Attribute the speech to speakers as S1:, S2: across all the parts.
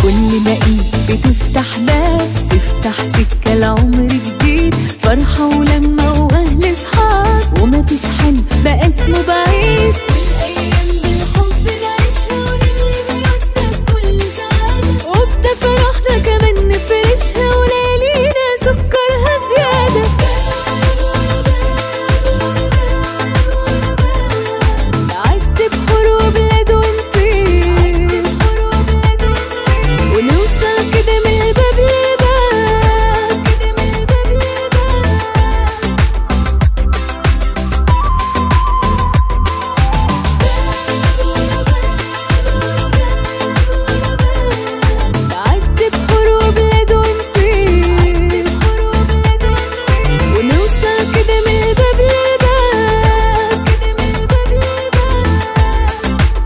S1: كل ما ايد بتفتح باب تفتح سكة لعمر جديد فرحة ولما واهل صحاب ومفيش حل بقى اسمه بعيد الايام بالحب نعيشها ونملي بيوتنا بكل سعادة وبتفرحنا كمان نفرشها وليالينا سكرها زيادة نعدي بحور وبلاد ونطير ونوصل كده من الباب للباب كده من الباب للباب نعدي بحور وبلاد ونطير ونوصل كده من الباب للباب كده من الباب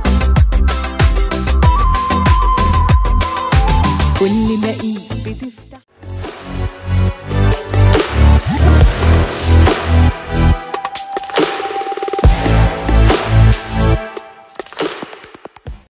S1: للباب كل ما ايد بتفتح